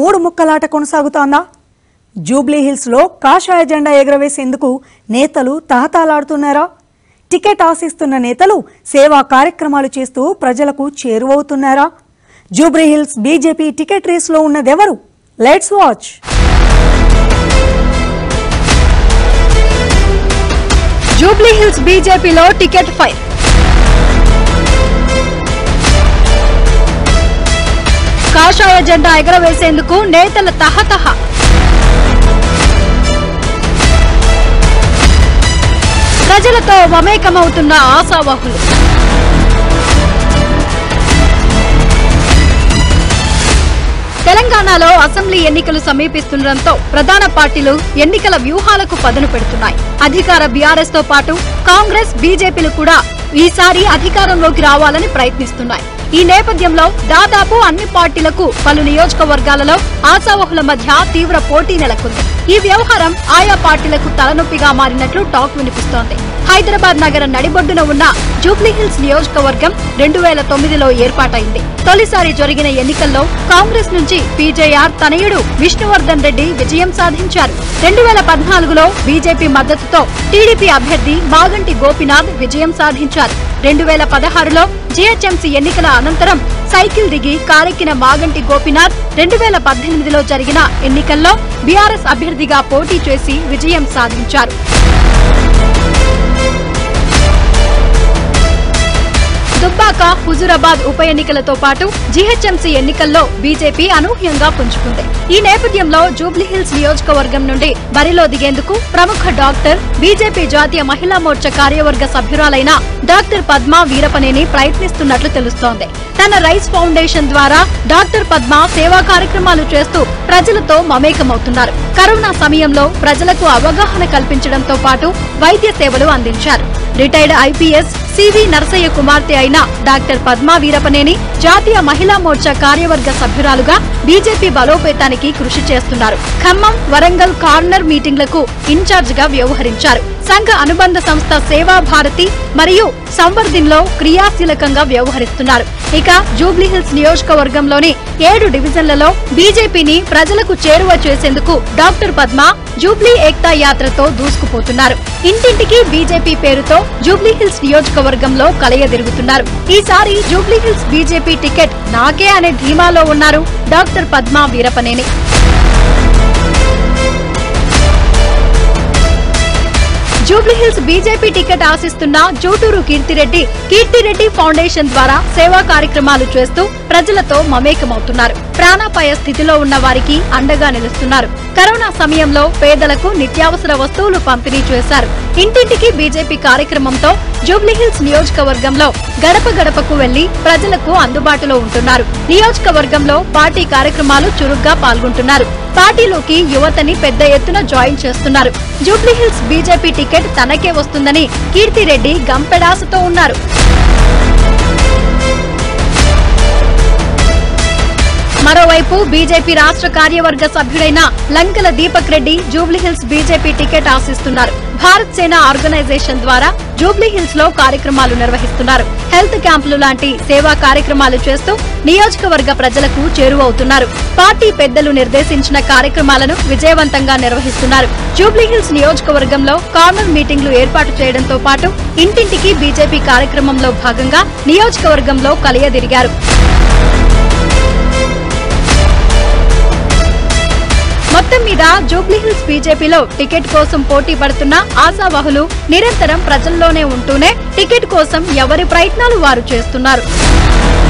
మూడు ముక్కలాట కొనసాగుతోందా జూబ్లీ హిల్స్లో కాషాయ జెండా ఎగురవేసేందుకు నేతలు తహతాలాడుతున్నారా టికెట్ ఆశిస్తున్న నేతలు సేవా కార్యక్రమాలు చేస్తూ ప్రజలకు చేరువవుతున్నారా జూబ్లీ హిల్స్ బీజేపీ టికెట్ రేసులో ఉన్నదెవరు లెట్స్ వాచ్ జూబ్లీ హిల్స్ బీజేపీలో టికెట్ ఫైర్ కాషాయ జెండా ఎగరవేసేందుకు నేతల తహతహ ప్రజలతో మమేకమవుతున్న ఆశావహులు తెలంగాణలో అసెంబ్లీ ఎన్నికలు సమీపిస్తుండటంతో ప్రధాన పార్టీలు ఎన్నికల వ్యూహాలకు పదును పెడుతున్నాయి అధికార బీఆర్ఎస్ తో పాటు కాంగ్రెస్ బీజేపీలు కూడా ఈసారి అధికారంలోకి రావాలని ప్రయత్నిస్తున్నాయి ఈ నేపథ్యంలో దాదాపు అన్ని పార్టీలకు పలు నియోజకవర్గాలలో ఆశావహుల మధ్య తీవ్ర పోటీ నెలకొంది ఈ వ్యవహారం ఆయా పార్టీలకు తలనొప్పిగా మారినట్లు టాక్ వినిపిస్తోంది హైదరాబాద్ నగర నడిబొడ్డున ఉన్న జూబ్లీహిల్స్ నియోజకవర్గం రెండు వేల తొమ్మిదిలో ఏర్పాటైంది తొలిసారి జరిగిన ఎన్నికల్లో కాంగ్రెస్ నుంచి పీజేఆర్ తనయుడు విష్ణువర్ధన్ రెడ్డి విజయం సాధించారు రెండు వేల పద్నాలుగులో బీజేపీ మద్దతుతో టీడీపీ అభ్యర్థి మాగంటి గోపినాథ్ విజయం సాధించారు రెండు వేల పదహారులో జీహెచ్ఎంసీ ఎన్నికల అనంతరం సైకిల్ దిగి కారెక్కిన మాగంటి గోపినాథ్ రెండు వేల పద్దెనిమిదిలో జరిగిన ఎన్నికల్లో బీఆర్ఎస్ అభ్యర్థిగా పోటీ చేసి విజయం సాధించారు దుబ్బాక హుజురాబాద్ ఉప ఎన్నికలతో పాటు జీహెచ్ఎంసీ ఎన్నికల్లో బీజేపీ అనూహ్యంగా పుంజుకుంది ఈ నేపథ్యంలో జూబ్లీహిల్స్ నియోజకవర్గం నుండి బరిలో దిగేందుకు ప్రముఖ డాక్టర్ బీజేపీ జాతీయ మహిళా మోర్చా కార్యవర్గ సభ్యురాలైన డాక్టర్ పద్మా వీరపనేని ప్రయత్నిస్తున్నట్లు తెలుస్తోంది తన రైస్ ఫౌండేషన్ ద్వారా డాక్టర్ పద్మ సేవా కార్యక్రమాలు చేస్తూ ప్రజలతో మమేకమవుతున్నారు కరోనా సమయంలో ప్రజలకు అవగాహన కల్పించడంతో పాటు వైద్య సేవలు అందించారు రిటైర్డ్ ఐపీఎస్ సివి నరసయ్య కుమార్తె అయిన డాక్టర్ పద్మా వీరపనేని జాతీయ మహిళా మోర్చా కార్యవర్గ సభ్యురాలుగా బీజేపీ బలోపేతానికి కృషి చేస్తున్నారు ఖమ్మం వరంగల్ కార్నర్ మీటింగ్లకు ఇన్ఛార్జ్ గా వ్యవహరించారు సంఘ అనుబంధ సంస్థ సేవా భారతి మరియు సంవర్ధిన్లో క్రియాశీలకంగా వ్యవహరిస్తున్నారు ఇక జూబ్లీహిల్స్ నియోజకవర్గంలోని ఏడు డివిజన్లలో బీజేపీని ప్రజలకు చేరువ చేసేందుకు డాక్టర్ పద్మ జూబ్లీ ఏక్తా యాత్రతో దూసుకుపోతున్నారు ఇంటింటికి బీజేపీ పేరుతో జూబ్లీహిల్స్ నియోజకవర్గంలో కలయదిరుగుతున్నారు ఈసారి జూబ్లీహిల్స్ బీజేపీ టికెట్ నాకే అనే ధీమాలో ఉన్నారు doctor Padma Veerapaneni Jubilee Hills BJP ticket ఆశిస్తున్న జూటూరు కీర్తిరెడ్డి కీర్తిరెడ్డి ఫౌండేషన్ ద్వారా సేవా కార్యక్రమాలు చేస్తూ ప్రజలతో మమేకమవుతున్నారు ప్రాణాపాయ స్థితిలో ఉన్న వారికి అండగా నిలుస్తున్నారు కరోనా సమయంలో పేదలకు నిత్యావసర వస్తువులు పంపిణీ చేశారు ఇంటింటికి బీజేపీ కార్యక్రమంతో జూబ్లీహిల్స్ నియోజకవర్గంలో గడప గడపకు వెళ్లి ప్రజలకు అందుబాటులో ఉంటున్నారు నియోజకవర్గంలో పార్టీ కార్యక్రమాలు చురుగ్గా పాల్గొంటున్నారు పార్టీలోకి యువతని పెద్ద ఎత్తున జాయిన్ చేస్తున్నారు జూబ్లీహిల్స్ బీజేపీ టికెట్ తనకే వస్తుందని కీర్తిరెడ్డి గంపెడాసతో ఉన్నారు మరోవైపు బీజేపీ రాష్ట్ర కార్యవర్గ సభ్యుడైన లంకల దీపక్ రెడ్డి జూబ్లీహిల్స్ బీజేపీ టికెట్ ఆశిస్తున్నారు భారత్ సేన ఆర్గనైజేషన్ ద్వారా జూబ్లీహిల్స్ లో కార్యక్రమాలు నిర్వహిస్తున్నారు హెల్త్ క్యాంపులు లాంటి సేవా కార్యక్రమాలు చేస్తూ నియోజకవర్గ ప్రజలకు చేరువవుతున్నారు పార్టీ పెద్దలు నిర్దేశించిన కార్యక్రమాలను విజయవంతంగా నిర్వహిస్తున్నారు జూబ్లీహిల్స్ నియోజకవర్గంలో కార్నర్ మీటింగ్లు ఏర్పాటు చేయడంతో పాటు ఇంటింటికి బీజేపీ కార్యక్రమంలో భాగంగా నియోజకవర్గంలో కలియదిరిగారు మొత్తం మీద జూబ్లీహిల్స్ బీజేపీలో టికెట్ కోసం పోటీ పడుతున్న ఆశావహులు నిరంతరం ప్రజల్లోనే ఉంటూనే టికెట్ కోసం ఎవరి ప్రయత్నాలు వారు చేస్తున్నారు